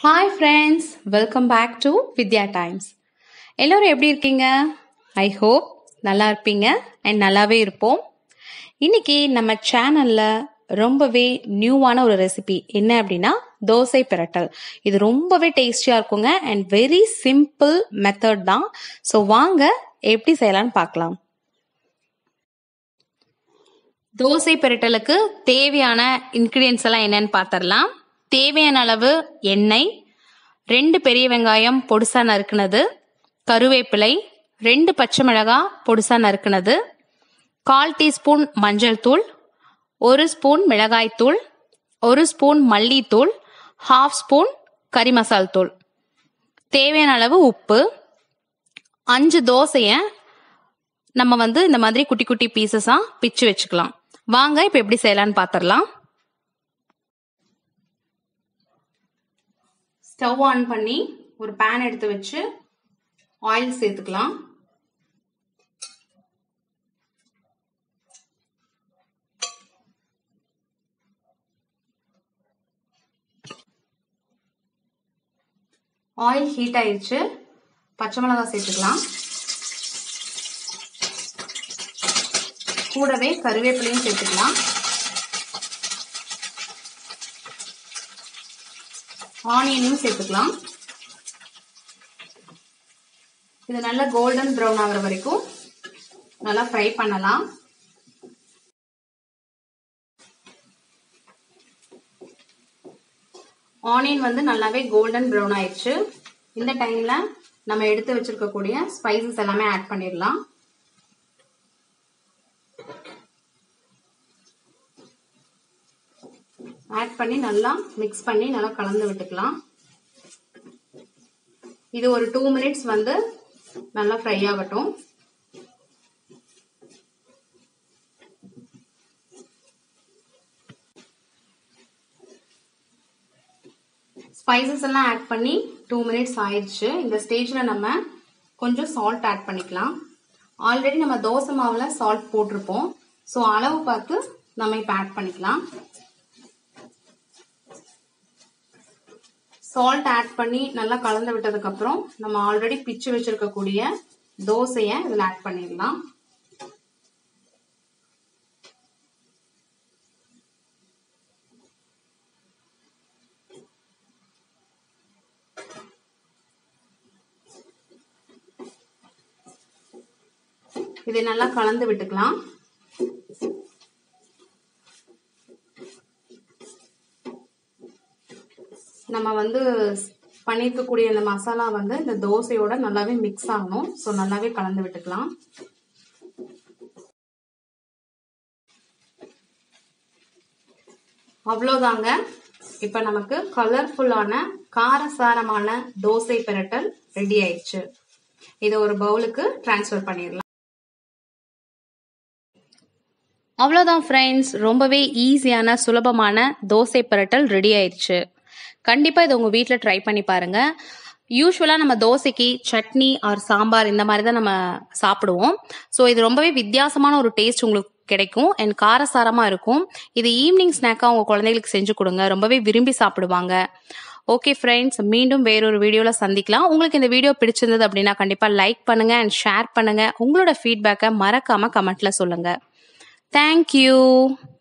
Hi friends welcome back to Vidya Times எல்லோரும் எப்படி இருக்கீங்க ஐ ஹோப் நல்லா இருப்பீங்க அண்ட் நல்லாவே இருப்போம் இன்னைக்கு நம்ம சேனலில் ரொம்பவே நியூவான ஒரு ரெசிபி என்ன அப்படின்னா தோசை பிரட்டல் இது ரொம்பவே டேஸ்டியாக இருக்குங்க அண்ட் வெரி சிம்பிள் மெத்தட் தான் ஸோ வாங்க எப்படி செய்யலாம்னு பார்க்கலாம் தோசை பிரட்டலுக்கு தேவையான இன்க்ரீடியன்ஸ் எல்லாம் என்னன்னு பார்த்துடலாம் தேவையான அளவு எண்ணெய் ரெண்டு பெரிய வெங்காயம் பொடுசா நறுக்குனது கருவேப்பிலை ரெண்டு பச்சை மிளகாய் பொடுசா நறுக்குனது கால் டீஸ்பூன் மஞ்சள் தூள் ஒரு ஸ்பூன் மிளகாய் தூள் ஒரு ஸ்பூன் மல்லித்தூள் ஹாஃப் ஸ்பூன் கறி மசால் தூள் தேவையான அளவு உப்பு அஞ்சு தோசையை நம்ம வந்து இந்த மாதிரி குட்டி குட்டி பீசஸாக பிச்சு வச்சுக்கலாம் வாங்க இப்போ எப்படி செய்யலான்னு பார்த்துடலாம் ஸ்டவ் ஆன் பண்ணி ஒரு பேன் எடுத்து வச்சு ஆயில் சேர்த்துக்கலாம் ஆயில் ஹீட் ஆயிடுச்சு பச்சை மிளகாய் சேர்த்துக்கலாம் கூடவே கருவேப்பிலையும் சேர்த்துக்கலாம் ஆனியனையும் சேர்த்துக்கலாம் இது நல்லா கோல்டன் ப்ரௌன் ஆகிற வரைக்கும் நல்லா ஃப்ரை பண்ணலாம் ஆனியன் வந்து நல்லாவே கோல்டன் ப்ரௌன் ஆயிடுச்சு இந்த டைம்ல நம்ம எடுத்து வச்சிருக்கக்கூடிய ஸ்பைசஸ் எல்லாமே ஆட் பண்ணிடலாம் ஆட் பண்ணி நல்லா மிக்ஸ் பண்ணி நல்லா கலந்து விட்டுக்கலாம் இது ஒரு டூ மினிட்ஸ் வந்து நல்லா ஃப்ரை ஆகட்டும் ஸ்பைசஸ் எல்லாம் ஆட் பண்ணி டூ மினிட்ஸ் ஆயிடுச்சு இந்த ஸ்டேஜில் நம்ம கொஞ்சம் சால்ட் ஆட் பண்ணிக்கலாம் ஆல்ரெடி நம்ம தோசை மாவில் சால்ட் போட்டிருப்போம் ஸோ அளவு பார்த்து நம்ம இப்போ ஆட் பண்ணிக்கலாம் சால்ட் ஆட் பண்ணி நல்லா கலந்து விட்டதுக்கு அப்புறம் நம்ம ஆல்ரெடி பிச்சு வச்சிருக்கக்கூடிய தோசையை இதில் ஆட் பண்ணிடலாம் இதை நல்லா கலந்து விட்டுக்கலாம் நம்ம வந்து பண்ணியிருக்கக்கூடிய இந்த மசாலா வந்து இந்த தோசையோட நல்லாவே மிக்ஸ் ஆகணும் ஸோ நல்லாவே கலந்து விட்டுக்கலாம் அவ்வளோதாங்க இப்போ நமக்கு கலர்ஃபுல்லான காரசாரமான தோசை பிரட்டல் ரெடி ஆயிடுச்சு இதை ஒரு பவுலுக்கு டிரான்ஸ்ஃபர் பண்ணிடலாம் அவ்வளோதான் ஃப்ரெண்ட்ஸ் ரொம்பவே ஈஸியான சுலபமான தோசை பரட்டல் ரெடி ஆயிடுச்சு கண்டிப்பாக இதை உங்கள் வீட்டில் ட்ரை பண்ணி பாருங்கள் யூஸ்வலாக நம்ம தோசைக்கு சட்னி ஆர் சாம்பார் இந்த மாதிரி தான் நம்ம சாப்பிடுவோம் ஸோ இது ரொம்பவே வித்தியாசமான ஒரு டேஸ்ட் உங்களுக்கு கிடைக்கும் அண்ட் காரசாரமாக இருக்கும் இது ஈவினிங் ஸ்நாக்காக உங்கள் குழந்தைகளுக்கு செஞ்சு கொடுங்க ரொம்பவே விரும்பி சாப்பிடுவாங்க ஓகே ஃப்ரெண்ட்ஸ் மீண்டும் வேறொரு வீடியோவில் சந்திக்கலாம் உங்களுக்கு இந்த வீடியோ பிடிச்சிருந்தது அப்படின்னா கண்டிப்பாக லைக் பண்ணுங்கள் அண்ட் ஷேர் பண்ணுங்கள் உங்களோட ஃபீட்பேக்கை மறக்காமல் கமெண்ட்டில் சொல்லுங்கள் Thank you.